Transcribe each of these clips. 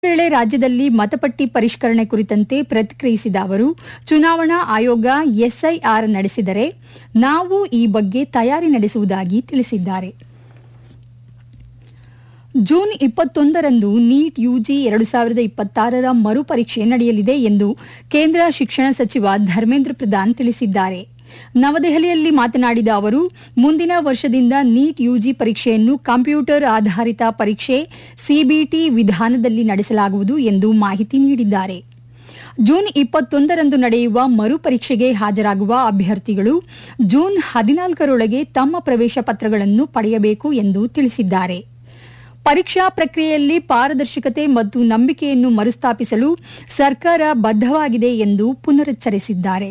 ವೇಳೆ ರಾಜ್ಯದಲ್ಲಿ ಮತಪಟ್ಟಿ ಪರಿಷ್ಕರಣೆ ಕುರಿತಂತೆ ಪ್ರತಿಕ್ರಿಯಿಸಿದ ಅವರು ಚುನಾವಣಾ ಆಯೋಗ ಎಸ್ಐಆರ್ ನಡೆಸಿದರೆ ನಾವು ಈ ಬಗ್ಗೆ ತಯಾರಿ ನಡೆಸುವುದಾಗಿ ತಿಳಿಸಿದ್ದಾರೆ ಜೂನ್ ಇಪ್ಪತ್ತೊಂದರಂದು ನೀಟ್ ಯುಜಿ ಎರಡು ಸಾವಿರದ ಇಪ್ಪತ್ತಾರರ ಮರುಪರೀಕ್ಷೆ ನಡೆಯಲಿದೆ ಎಂದು ಕೇಂದ್ರ ಶಿಕ್ಷಣ ಸಚಿವ ಧರ್ಮೇಂದ್ರ ಪ್ರಧಾನ್ ತಿಳಿಸಿದ್ದಾರೆ ನವದೆಹಲಿಯಲ್ಲಿ ಮಾತನಾಡಿದ ಅವರು ಮುಂದಿನ ವರ್ಷದಿಂದ ನೀಟ್ ಯುಜಿ ಪರೀಕ್ಷೆಯನ್ನು ಕಂಪ್ಯೂಟರ್ ಆಧಾರಿತ ಪರೀಕ್ಷೆ ಸಿಬಿಟಿ ವಿಧಾನದಲ್ಲಿ ನಡೆಸಲಾಗುವುದು ಎಂದು ಮಾಹಿತಿ ನೀಡಿದ್ದಾರೆ ಜೂನ್ ಇಪ್ಪತ್ತೊಂದರಂದು ನಡೆಯುವ ಮರುಪರೀಕ್ಷೆಗೆ ಹಾಜರಾಗುವ ಅಭ್ಯರ್ಥಿಗಳು ಜೂನ್ ಹದಿನಾಲ್ಕರೊಳಗೆ ತಮ್ಮ ಪ್ರವೇಶ ಪತ್ರಗಳನ್ನು ಪಡೆಯಬೇಕು ಎಂದು ತಿಳಿಸಿದ್ದಾರೆ ಪರೀಕ್ಷಾ ಪ್ರಕ್ರಿಯೆಯಲ್ಲಿ ಪಾರದರ್ಶಕತೆ ಮತ್ತು ನಂಬಿಕೆಯನ್ನು ಮರುಸ್ಥಾಪಿಸಲು ಸರ್ಕಾರ ಬದ್ಧವಾಗಿದೆ ಎಂದು ಪುನರುಚ್ಚರಿಸಿದ್ದಾರೆ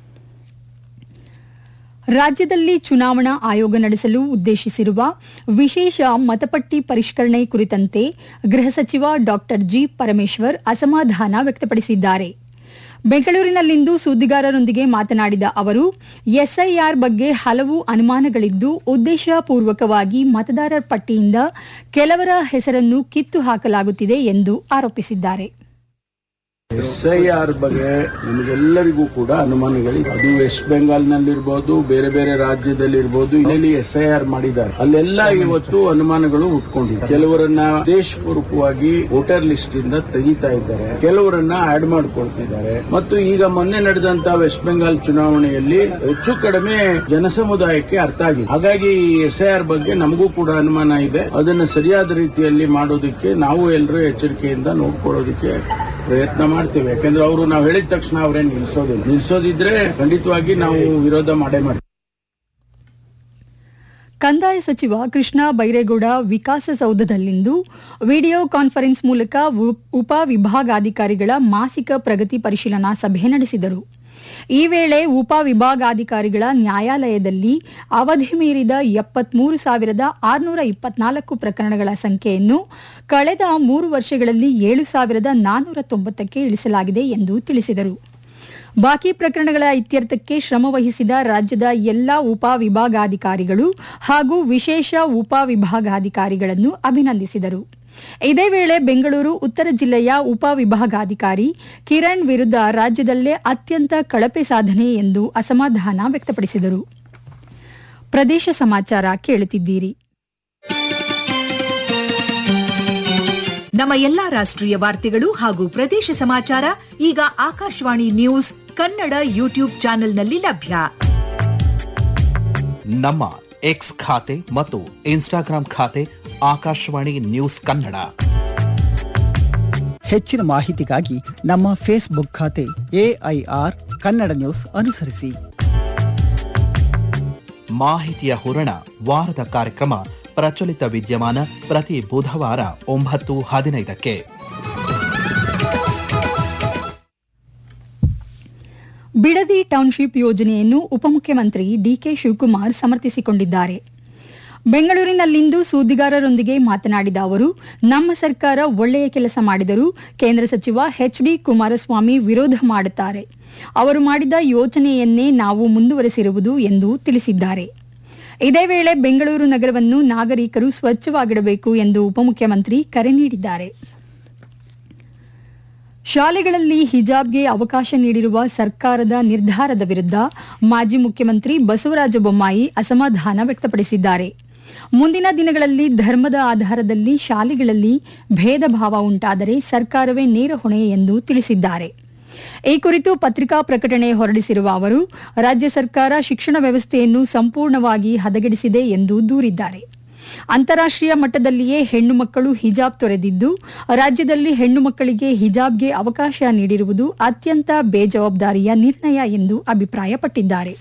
ರಾಜ್ಯದಲ್ಲಿ ಚುನಾವಣಾ ಆಯೋಗ ನಡೆಸಲು ಉದ್ದೇಶಿಸಿರುವ ವಿಶೇಷ ಮತಪಟ್ಟಿ ಪರಿಷ್ಕರಣೆ ಕುರಿತಂತೆ ಗೃಹ ಸಚಿವ ಡಾ ಜಿ ಪರಮೇಶ್ವರ್ ಅಸಮಾಧಾನ ವ್ಯಕ್ತಪಡಿಸಿದ್ದಾರೆ ಬೆಂಗಳೂರಿನಲ್ಲಿಂದು ಸುದ್ದಿಗಾರರೊಂದಿಗೆ ಮಾತನಾಡಿದ ಅವರು ಎಸ್ಐಆರ್ ಬಗ್ಗೆ ಹಲವು ಅನುಮಾನಗಳಿದ್ದು ಉದ್ದೇಶಪೂರ್ವಕವಾಗಿ ಮತದಾರರ ಪಟ್ಟಿಯಿಂದ ಕೆಲವರ ಹೆಸರನ್ನು ಕಿತ್ತು ಹಾಕಲಾಗುತ್ತಿದೆ ಎಂದು ಆರೋಪಿಸಿದ್ದಾರೆ ಎಸ್ಐಆರ್ ಬಗ್ಗೆ ನಿಮಗೆಲ್ಲರಿಗೂ ಕೂಡ ಅನುಮಾನಗಳಿದೆ ಅದು ವೆಸ್ಟ್ ಬೆಂಗಾಲ್ ನಲ್ಲಿರ್ಬೋದು ಬೇರೆ ಬೇರೆ ರಾಜ್ಯದಲ್ಲಿರ್ಬೋದು ಇಲ್ಲಿ ಎಸ್ಐಆರ್ ಮಾಡಿದ್ದಾರೆ ಅಲ್ಲೆಲ್ಲ ಇವತ್ತು ಅನುಮಾನಗಳು ಹುಟ್ಕೊಂಡಿದೆ ಕೆಲವರನ್ನ ಉದ್ದೇಶಪೂರ್ವಕವಾಗಿ ವೋಟರ್ ಲಿಸ್ಟ್ ಇಂದ ತೆಗಿತಾ ಇದ್ದಾರೆ ಕೆಲವರನ್ನ ಆಡ್ ಮಾಡ್ಕೊಳ್ತಿದ್ದಾರೆ ಮತ್ತು ಈಗ ಮೊನ್ನೆ ನಡೆದಂತ ವೆಸ್ಟ್ ಬೆಂಗಾಲ್ ಚುನಾವಣೆಯಲ್ಲಿ ಹೆಚ್ಚು ಕಡಿಮೆ ಜನಸಮುದಾಯಕ್ಕೆ ಅರ್ಥ ಆಗಿದೆ ಹಾಗಾಗಿ ಎಸ್ಐಆರ್ ಬಗ್ಗೆ ನಮಗೂ ಕೂಡ ಅನುಮಾನ ಇದೆ ಅದನ್ನು ಸರಿಯಾದ ರೀತಿಯಲ್ಲಿ ಮಾಡೋದಕ್ಕೆ ನಾವು ಎಲ್ಲರೂ ಎಚ್ಚರಿಕೆಯಿಂದ ನೋಡ್ಕೊಳ್ಳೋದಕ್ಕೆ ಪ್ರಯತ್ನ ಮಾಡ್ತೇವೆ ಯಾಕಂದ್ರೆ ಅವರು ನಾವು ಹೇಳಿದ ತಕ್ಷಣ ಅವ್ರೇನ್ ನಿಲ್ಸೋದಿಲ್ಲ ನಿಲ್ಸೋದಿದ್ರೆ ಖಂಡಿತವಾಗಿ ನಾವು ವಿರೋಧ ಮಾಡೇ ಮಾಡ್ತೀವಿ ಕಂದಾಯ ಸಚಿವ ಕೃಷ್ಣ ಬೈರೇಗೌಡ ವಿಕಾಸಸೌಧದಲ್ಲಿಂದು ವಿಡಿಯೋ ಕಾನ್ಫರೆನ್ಸ್ ಮೂಲಕ ಉ- ಉಪ ವಿಭಾಗಾಧಿಕಾರಿಗಳ ಮಾಸಿಕ ಪ್ರಗತಿ ಪರಿಶೀಲನಾ ಸಭೆ ನಡೆಸಿದರು ಈ ವೇಳೆ ಉಪ ವಿಭಾಗಾಧಿಕಾರಿಗಳ ನ್ಯಾಯಾಲಯದಲ್ಲಿ ಅವಧಿ ಮೀರಿದ ಎಪ್ಪತ್ಮೂರು ಸಾವಿರದ ಆರುನೂರ ಇಪ್ಪತ್ನಾಲ್ಕು ಪ್ರಕರಣಗಳ ಸಂಖ್ಯೆಯನ್ನು ಕಳೆದ ಮೂರು ವರ್ಷಗಳಲ್ಲಿ ಏಳು ಸಾವಿರದ ನಾನ್ನೂರ ತೊಂಬತ್ತಕ್ಕೆ ಇಳಿಸಲಾಗಿದೆ ಎಂದು ತಿಳಿಸಿದರು ಬಾಕಿ ಪ್ರಕರಣಗಳ ಇತ್ಯರ್ಥಕ್ಕೆ ಶ್ರಮ ವಹಿಸಿದ ರಾಜ್ಯದ ಎಲ್ಲಾ ಉಪ ವಿಭಾಗಾಧಿಕಾರಿಗಳು ಹಾಗೂ ವಿಶೇಷ ಉಪ ವಿಭಾಗಾಧಿಕಾರಿಗಳನ್ನು ಅಭಿನಂದಿಸಿದರು ಇದೇ ವೇಳೆ ಬೆಂಗಳೂರು ಉತ್ತರ ಜಿಲ್ಲೆಯ ಉಪ ವಿಭಾಗಾಧಿಕಾರಿ ಕಿರಣ್ ವಿರುದ್ಧ ರಾಜ್ಯದಲ್ಲೇ ಅತ್ಯಂತ ಕಳಪೆ ಸಾಧನೆ ಎಂದು ಅಸಮಾಧಾನ ವ್ಯಕ್ತಪಡಿಸಿದರು ಪ್ರದೇಶ ಸಮಾಚಾರ ಕೇಳುತ್ತಿದ್ದೀರಿ ನಮ್ಮ ಎಲ್ಲಾ ರಾಷ್ಟ್ರೀಯ ವಾರ್ತೆಗಳು ಹಾಗೂ ಪ್ರದೇಶ ಸಮಾಚಾರ ಈಗ ಆಕಾಶವಾಣಿ ನ್ಯೂಸ್ ಕನ್ನಡ ಯೂಟ್ಯೂಬ್ ಚಾನೆಲ್ನಲ್ಲಿ ಲಭ್ಯ ನಮ್ಮ ಎಕ್ಸ್ ಖಾತೆ ಮತ್ತು ಇನ್ಸ್ಟಾಗ್ರಾಂ ಖಾತೆ ಆಕಾಶವಾಣಿ ನ್ಯೂಸ್ ಕನ್ನಡ ಹೆಚ್ಚಿನ ಮಾಹಿತಿಗಾಗಿ ನಮ್ಮ ಫೇಸ್ಬುಕ್ ಖಾತೆ ಎಐಆರ್ ಕನ್ನಡ ನ್ಯೂಸ್ ಅನುಸರಿಸಿ ಮಾಹಿತಿಯ ಹೂರಣ ವಾರದ ಕಾರ್ಯಕ್ರಮ ಪ್ರಚಲಿತ ವಿದ್ಯಮಾನ ಪ್ರತಿ ಬುಧವಾರ ಒಂಬತ್ತು ಹದಿನೈದಕ್ಕೆ ಬಿಡದಿ ಟೌನ್ಶಿಪ್ ಯೋಜನೆಯನ್ನು ಉಪಮುಖ್ಯಮಂತ್ರಿ ಡಿಕೆ ಶಿವಕುಮಾರ್ ಸಮರ್ಥಿಸಿಕೊಂಡಿದ್ದಾರೆ ಬೆಂಗಳೂರಿನಲ್ಲಿಂದು ಸುದ್ದಿಗಾರರೊಂದಿಗೆ ಮಾತನಾಡಿದ ಅವರು ನಮ್ಮ ಸರ್ಕಾರ ಒಳ್ಳೆಯ ಕೆಲಸ ಮಾಡಿದರೂ ಕೇಂದ್ರ ಸಚಿವ ಎಚ್ ಡಿ ಕುಮಾರಸ್ವಾಮಿ ವಿರೋಧ ಮಾಡುತ್ತಾರೆ ಅವರು ಮಾಡಿದ ಯೋಜನೆಯನ್ನೇ ನಾವು ಮುಂದುವರೆಸಿರುವುದು ಎಂದು ತಿಳಿಸಿದ್ದಾರೆ ಇದೇ ವೇಳೆ ಬೆಂಗಳೂರು ನಗರವನ್ನು ನಾಗರಿಕರು ಸ್ವಚ್ಛವಾಗಿಡಬೇಕು ಎಂದು ಉಪಮುಖ್ಯಮಂತ್ರಿ ಕರೆ ನೀಡಿದ್ದಾರೆ ಶಾಲೆಗಳಲ್ಲಿ ಹಿಜಾಬ್ಗೆ ಅವಕಾಶ ನೀಡಿರುವ ಸರ್ಕಾರದ ನಿರ್ಧಾರದ ವಿರುದ್ಧ ಮಾಜಿ ಮುಖ್ಯಮಂತ್ರಿ ಬಸವರಾಜ ಬೊಮ್ಮಾಯಿ ಅಸಮಾಧಾನ ವ್ಯಕ್ತಪಡಿಸಿದ್ದಾರೆ ಮುಂದಿನ ದಿನಗಳಲ್ಲಿ ಧರ್ಮದ ಆಧಾರದಲ್ಲಿ ಶಾಲೆಗಳಲ್ಲಿ ಭೇದ ಭಾವ ಉಂಟಾದರೆ ಸರ್ಕಾರವೇ ನೇರ ಹೊಣೆ ಎಂದು ತಿಳಿಸಿದ್ದಾರೆ ಈ ಕುರಿತು ಪತ್ರಿಕಾ ಪ್ರಕಟಣೆ ಹೊರಡಿಸಿರುವ ಅವರು ರಾಜ್ಯ ಸರ್ಕಾರ ಶಿಕ್ಷಣ ವ್ಯವಸ್ಥೆಯನ್ನು ಸಂಪೂರ್ಣವಾಗಿ ಹದಗೆಡಿಸಿದೆ ಎಂದು ದೂರಿದ್ದಾರೆ ಅಂತಾರಾಷ್ಟ್ರೀಯ ಮಟ್ಟದಲ್ಲಿಯೇ ಹೆಣ್ಣು ಮಕ್ಕಳು ಹಿಜಾಬ್ ತೊರೆದಿದ್ದು ರಾಜ್ಯದಲ್ಲಿ ಹೆಣ್ಣು ಮಕ್ಕಳಿಗೆ ಹಿಜಾಬ್ಗೆ ಅವಕಾಶ ನೀಡಿರುವುದು ಅತ್ಯಂತ ಬೇಜವಾಬ್ದಾರಿಯ ನಿರ್ಣಯ ಎಂದು ಅಭಿಪ್ರಾಯಪಟ್ಟಿದ್ದಾರೆ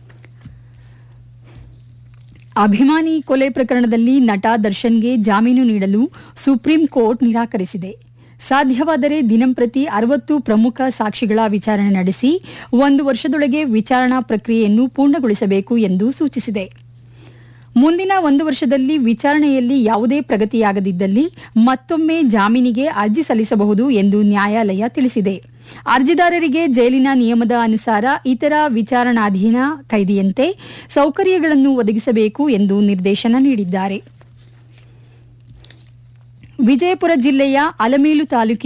ಅಭಿಮಾನಿ ಕೊಲೆ ಪ್ರಕರಣದಲ್ಲಿ ನಟ ದರ್ಶನ್ಗೆ ಜಾಮೀನು ನೀಡಲು ಸುಪ್ರೀಂ ಕೋರ್ಟ್ ನಿರಾಕರಿಸಿದೆ ಸಾಧ್ಯವಾದರೆ ದಿನಂಪ್ರತಿ ಅರವತ್ತು ಪ್ರಮುಖ ಸಾಕ್ಷಿಗಳ ವಿಚಾರಣೆ ನಡೆಸಿ ಒಂದು ವರ್ಷದೊಳಗೆ ವಿಚಾರಣಾ ಪ್ರಕ್ರಿಯೆಯನ್ನು ಪೂರ್ಣಗೊಳಿಸಬೇಕು ಎಂದು ಸೂಚಿಸಿದೆ ಮುಂದಿನ ಒಂದು ವರ್ಷದಲ್ಲಿ ವಿಚಾರಣೆಯಲ್ಲಿ ಯಾವುದೇ ಪ್ರಗತಿಯಾಗದಿದ್ದಲ್ಲಿ ಮತ್ತೊಮ್ಮೆ ಜಾಮೀನಿಗೆ ಅರ್ಜಿ ಸಲ್ಲಿಸಬಹುದು ಎಂದು ನ್ಯಾಯಾಲಯ ತಿಳಿಸಿದೆ ಅರ್ಜಿದಾರರಿಗೆ ಜೈಲಿನ ನಿಯಮದ ಅನುಸಾರ ಇತರ ವಿಚಾರಣಾಧೀನ ಕೈದಿಯಂತೆ ಸೌಕರ್ಯಗಳನ್ನು ಒದಗಿಸಬೇಕು ಎಂದು ನಿರ್ದೇಶನ ನೀಡಿದ್ದಾರೆ ವಿಜಯಪುರ ಜಿಲ್ಲೆಯ ಅಲಮೇಲು ತಾಲೂಕಿನ